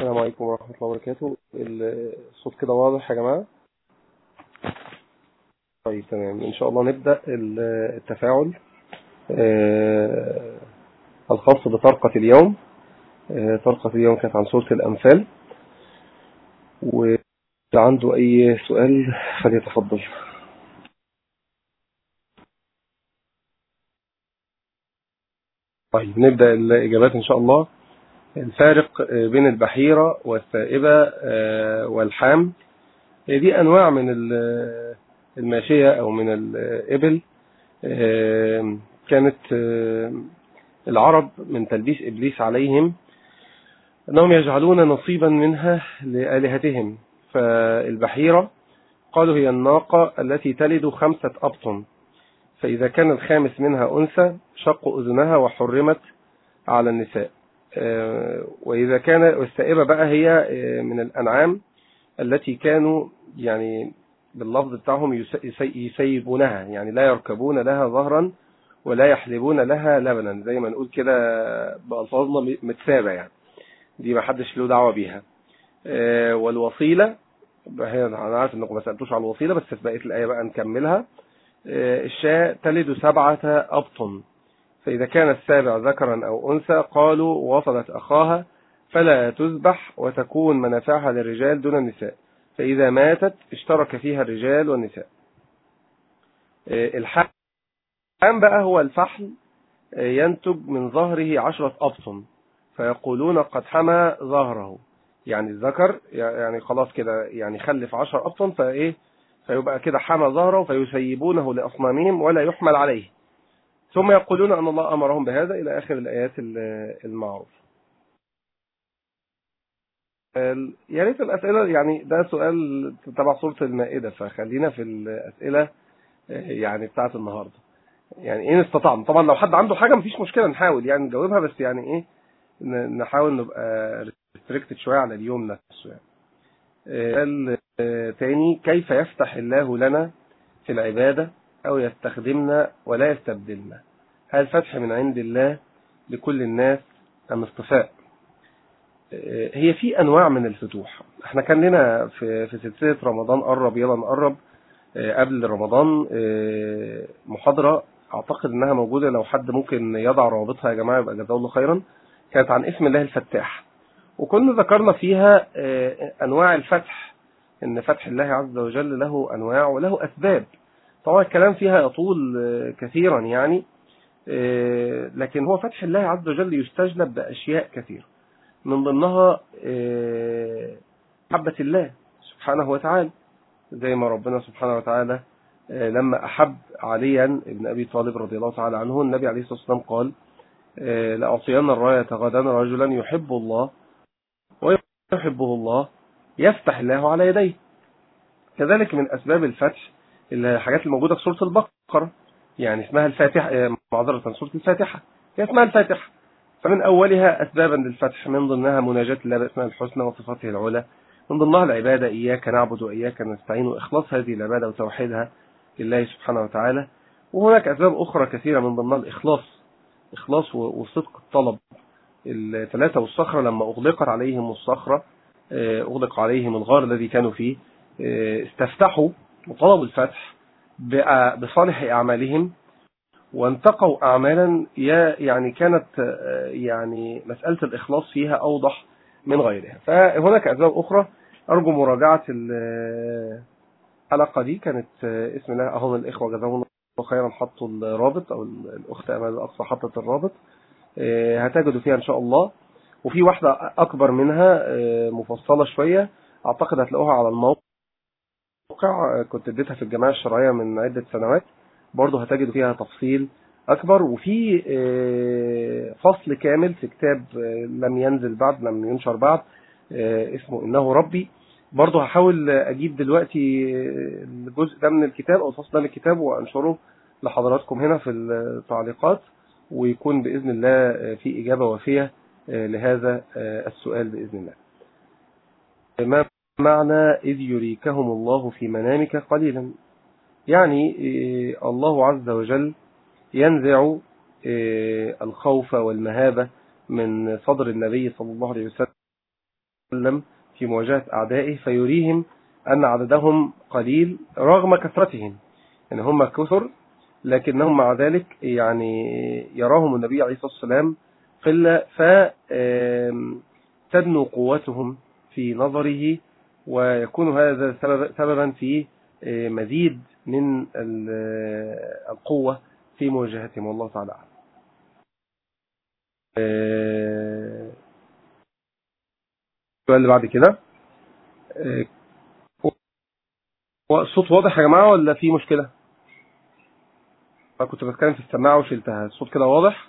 السلام عليكم ورحمة الله وبركاته الصوت كده واضح يا جماعة طيب تمام إن شاء الله نبدأ التفاعل آه، الخاص بطرقة اليوم آه، طرقة اليوم كانت عن سورة الأنفال وعنده أي سؤال فليتفضل طيب نبدأ الإجابات إن شاء الله الفارق بين البحيرة والسائبة والحام دي أنواع من الماشية أو من الإبل كانت العرب من تلبيس إبليس عليهم أنهم يجعلون نصيبا منها لآلهتهم فالبحيرة قالوا هي الناقة التي تلد خمسة أبطن فإذا كان الخامس منها أنثى شق أذنها وحرمت على النساء وإذا كان والسائبة بقى هي من الأنعام التي كانوا يعني باللفظ بتاعهم يسيبونها يعني لا يركبون لها ظهرا ولا يحلبون لها لبنا زي ما نقول كده بألفاظنا متسابة يعني دي ما حدش له دعوة بيها والوصيلة أنا عارف انكم ما سألتوش على الوصيلة بس في بقية الآية بقى نكملها الشاة تلد سبعة أبطن فإذا كان السابع ذكرا أو أنثى قالوا وصلت أخاها فلا تذبح وتكون منافعها للرجال دون النساء فإذا ماتت اشترك فيها الرجال والنساء الحام بقى هو الفحل ينتج من ظهره عشرة أبطن فيقولون قد حمى ظهره يعني الذكر يعني خلاص كده يعني خلف عشر أبطن فإيه فيبقى كده حمى ظهره فيسيبونه لأصنامهم ولا يحمل عليه ثم يقولون أن الله أمرهم بهذا إلى آخر الآيات المعروفة يا ريت الأسئلة يعني ده سؤال تبع سورة المائدة فخلينا في الأسئلة يعني بتاعت النهاردة يعني إن استطعنا طبعا لو حد عنده حاجة مفيش مشكلة نحاول يعني نجاوبها بس يعني إيه نحاول نبقى ريستريكتد شوية على اليوم نفسه يعني سؤال تاني كيف يفتح الله لنا في العبادة أو يستخدمنا ولا يستبدلنا هل الفتح من عند الله لكل الناس أم اصطفاء هي في أنواع من الفتوح احنا كان لنا في, في سلسلة رمضان قرب يلا نقرب قبل رمضان محاضرة أعتقد أنها موجودة لو حد ممكن يضع روابطها يا جماعة يبقى جزاه الله خيرا كانت عن اسم الله الفتاح وكنا ذكرنا فيها أنواع الفتح أن فتح الله عز وجل له أنواع وله أسباب طبعا الكلام فيها يطول كثيرا يعني لكن هو فتح الله عز وجل يستجلب بأشياء كثيرة من ضمنها محبة الله سبحانه وتعالى زي ما ربنا سبحانه وتعالى لما أحب عليا ابن أبي طالب رضي الله تعالى عنه النبي عليه الصلاة والسلام قال لأعطين الراية غدا رجلا يحب الله ويحبه الله يفتح الله على يديه كذلك من أسباب الفتح الحاجات الموجودة في سورة البقرة يعني اسمها الفاتحة معذرة سورة الفاتحة هي اسمها الفاتحة فمن أولها أسبابا للفتح من ضمنها مناجاة الله باسمها الحسنى وصفاته العلى من ضمنها العبادة إياك نعبد وإياك نستعين وإخلاص هذه العبادة وتوحيدها لله سبحانه وتعالى وهناك أسباب أخرى كثيرة من ضمنها الإخلاص إخلاص وصدق الطلب الثلاثة والصخرة لما أغلقت عليهم الصخرة أغلق عليهم الغار الذي كانوا فيه استفتحوا وطلبوا الفتح بصالح أعمالهم وانتقوا أعمالا يعني كانت يعني مسألة الإخلاص فيها أوضح من غيرها فهناك أسباب أخرى أرجو مراجعة الحلقة دي كانت اسم الله أهو الإخوة جزاهم الله خيرا حطوا الرابط أو الأخت أمال الأقصى حطت الرابط هتجدوا فيها إن شاء الله وفي واحدة أكبر منها مفصلة شوية أعتقد هتلاقوها على الموقع كنت اديتها في الجماعة الشرعية من عدة سنوات برضه هتجدوا فيها تفصيل أكبر وفي فصل كامل في كتاب لم ينزل بعد لم ينشر بعد اسمه إنه ربي برضه هحاول أجيب دلوقتي الجزء ده من الكتاب أو الفصل ده من الكتاب وأنشره لحضراتكم هنا في التعليقات ويكون بإذن الله في إجابة وافية لهذا السؤال بإذن الله ما معنى إذ يريكهم الله في منامك قليلا يعني الله عز وجل ينزع الخوف والمهابة من صدر النبي صلى الله عليه وسلم وسلم في مواجهة أعدائه فيريهم أن عددهم قليل رغم كثرتهم يعني هم كثر لكنهم مع ذلك يعني يراهم النبي عليه الصلاة والسلام قلة فتدنو قوتهم في نظره ويكون هذا سببا في مزيد من القوة في مواجهتهم والله تعالى أعلم السؤال اللي بعد كده الصوت واضح يا جماعة ولا في مشكلة أنا كنت بتكلم في السماعة وشلتها الصوت كده واضح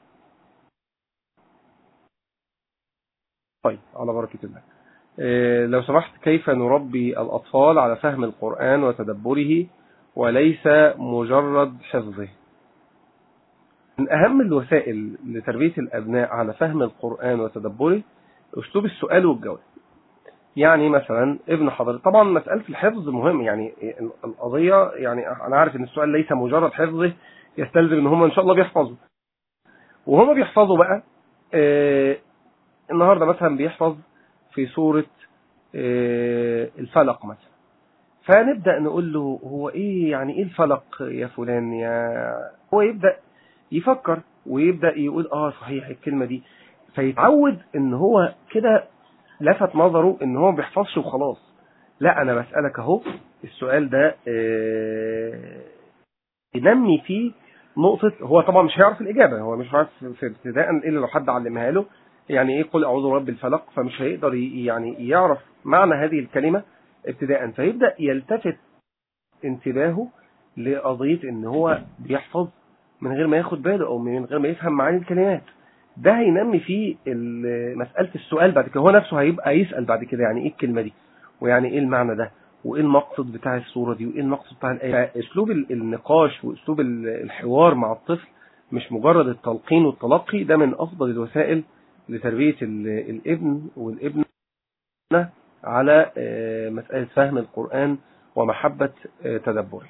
طيب على بركة الله لو سمحت كيف نربي الأطفال على فهم القرآن وتدبره وليس مجرد حفظه من أهم الوسائل لتربية الأبناء على فهم القرآن وتدبره أسلوب السؤال والجواب يعني مثلا ابن حضرتك طبعا مسألة الحفظ مهم يعني القضية يعني أنا عارف إن السؤال ليس مجرد حفظه يستلزم إن هم إن شاء الله بيحفظوا وهم بيحفظوا بقى آه النهاردة مثلا بيحفظ في سورة آه الفلق مثلا فنبدأ نقول له هو إيه يعني إيه الفلق يا فلان يا هو يبدأ يفكر ويبدأ يقول آه صحيح الكلمة دي فيتعود إن هو كده لفت نظره ان هو ما بيحفظش وخلاص لا انا بسألك اهو السؤال ده اه ينمي فيه نقطة هو طبعا مش هيعرف الإجابة هو مش هيعرف في ابتداء إلا لو حد علمها له يعني إيه قل أعوذ برب الفلق فمش هيقدر يعني يعرف معنى هذه الكلمة ابتداء فيبدأ يلتفت انتباهه لقضية إن هو بيحفظ من غير ما ياخد باله أو من غير ما يفهم معاني الكلمات ده هينمي فيه مسألة السؤال بعد كده هو نفسه هيبقى يسأل بعد كده يعني ايه الكلمة دي ويعني ايه المعنى ده وايه المقصد بتاع الصورة دي وايه المقصد بتاع الآية اسلوب النقاش واسلوب الحوار مع الطفل مش مجرد التلقين والتلقي ده من افضل الوسائل لتربية الابن والابن على مسألة فهم القرآن ومحبة تدبره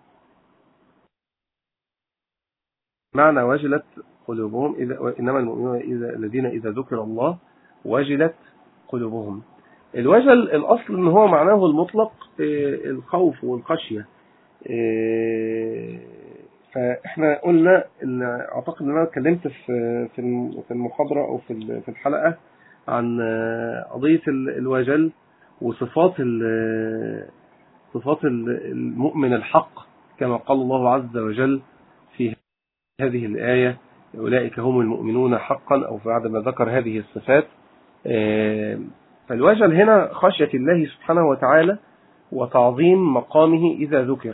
معنى وجلت قلوبهم إذا إنما المؤمنون إذا الذين إذا ذكر الله وجلت قلوبهم الوجل الأصل إن هو معناه المطلق الخوف والخشية فإحنا قلنا إن أعتقد إن أنا اتكلمت في في المحاضرة أو في في الحلقة عن قضية الوجل وصفات صفات المؤمن الحق كما قال الله عز وجل في هذه الآية أولئك هم المؤمنون حقا أو بعد ما ذكر هذه الصفات فالوجل هنا خشية الله سبحانه وتعالى وتعظيم مقامه إذا ذكر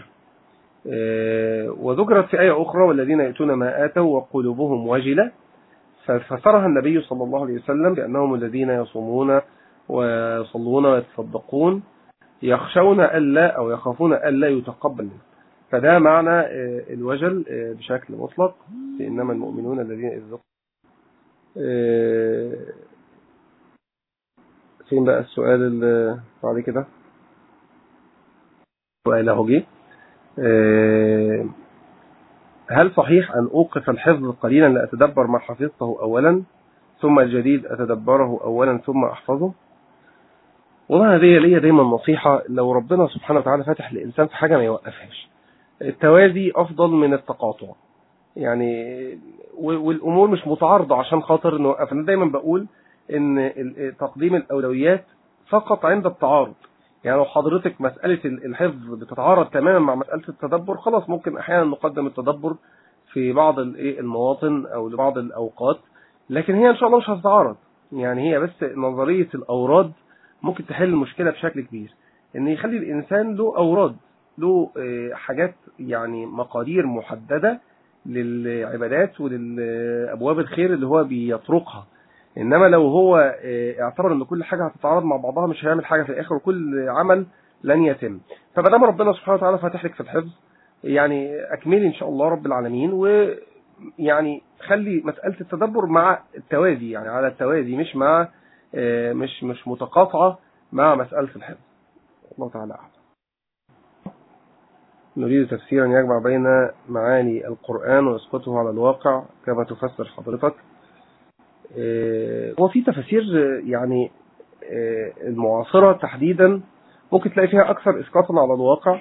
وذكرت في آية أخرى والذين يأتون ما آتوا وقلوبهم وجلة ففسرها النبي صلى الله عليه وسلم بأنهم الذين يصومون ويصلون ويتصدقون يخشون ألا أو يخافون ألا يتقبل منهم فده معنى الوجل بشكل مطلق إنما المؤمنون الذين إذ فين بقى السؤال اللي بعد كده سؤال اهو جه هل صحيح أن أوقف الحفظ قليلا لأتدبر ما حفظته أولا ثم الجديد أتدبره أولا ثم أحفظه والله هذه ليا دايما نصيحة لو ربنا سبحانه وتعالى فتح لإنسان في حاجة ما يوقفهاش التوازي أفضل من التقاطع يعني والأمور مش متعارضة عشان خاطر نوقف أنا دايما بقول إن تقديم الأولويات فقط عند التعارض يعني لو حضرتك مسألة الحفظ بتتعارض تماما مع مسألة التدبر خلاص ممكن أحيانا نقدم التدبر في بعض المواطن أو لبعض الأوقات لكن هي إن شاء الله مش هتتعارض يعني هي بس نظرية الأوراد ممكن تحل المشكلة بشكل كبير إن يخلي الإنسان له أوراد له حاجات يعني مقادير محددة للعبادات وللأبواب الخير اللي هو بيطرقها إنما لو هو اعتبر أن كل حاجة هتتعارض مع بعضها مش هيعمل حاجة في الآخر وكل عمل لن يتم فمادام ربنا سبحانه وتعالى فاتح لك في الحفظ يعني أكملي إن شاء الله رب العالمين ويعني خلي مسألة التدبر مع التوازي يعني على التوازي مش مع مش مش متقاطعة مع مسألة الحفظ الله تعالى أعلم نريد تفسيرا يجمع بين معاني القرآن ويسقطه على الواقع كما تفسر حضرتك هو في تفاسير يعني المعاصرة تحديدا ممكن تلاقي فيها أكثر إسقاطا على الواقع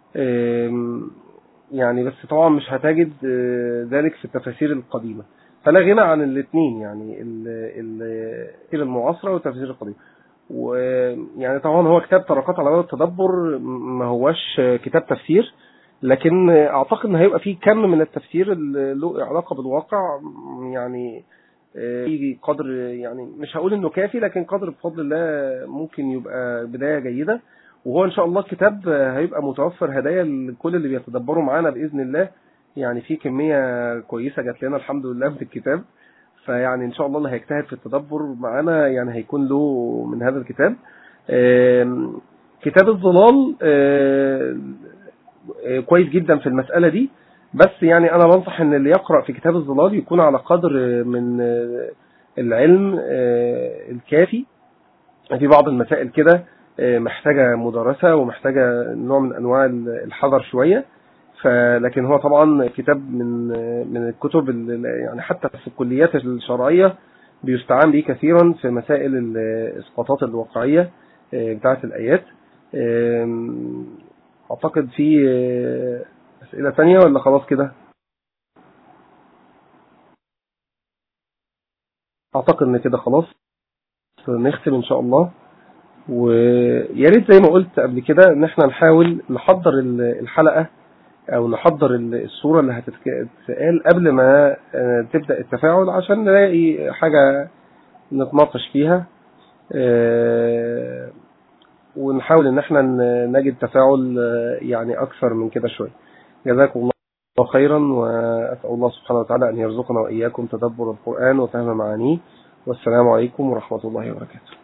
يعني بس طبعا مش هتجد ذلك في التفاسير القديمة فلا غنى عن الاثنين يعني التفسير المعاصرة والتفسير القديم ويعني طبعا هو كتاب طرقات على باب التدبر ما هوش كتاب تفسير لكن اعتقد ان هيبقى فيه كم من التفسير اللي له علاقه بالواقع يعني في قدر يعني مش هقول انه كافي لكن قدر بفضل الله ممكن يبقى بدايه جيده وهو ان شاء الله الكتاب هيبقى متوفر هدايا لكل اللي بيتدبروا معانا باذن الله يعني في كميه كويسه جات لنا الحمد لله من الكتاب فيعني ان شاء الله اللي هيجتهد في التدبر معانا يعني هيكون له من هذا الكتاب كتاب الظلال كويس جدا في المسألة دي بس يعني انا بنصح ان اللي يقرأ في كتاب الظلال يكون على قدر من العلم الكافي في بعض المسائل كده محتاجة مدرسة ومحتاجة نوع من انواع الحذر شوية فلكن هو طبعا كتاب من من الكتب يعني حتى في الكليات الشرعية بيستعان به كثيرا في مسائل الاسقاطات الواقعية بتاعة الآيات اعتقد في اسئلة تانية ولا خلاص كده اعتقد ان كده خلاص نختم ان شاء الله ويا ريت زي ما قلت قبل كده ان احنا نحاول نحضر الحلقة او نحضر الصورة اللي هتتقال قبل ما تبدأ التفاعل عشان نلاقي حاجة نتناقش فيها ونحاول ان احنا نجد تفاعل يعني اكثر من كده شوية جزاكم الله خيرا واسال الله سبحانه وتعالى ان يرزقنا واياكم تدبر القرآن وفهم معانيه والسلام عليكم ورحمة الله وبركاته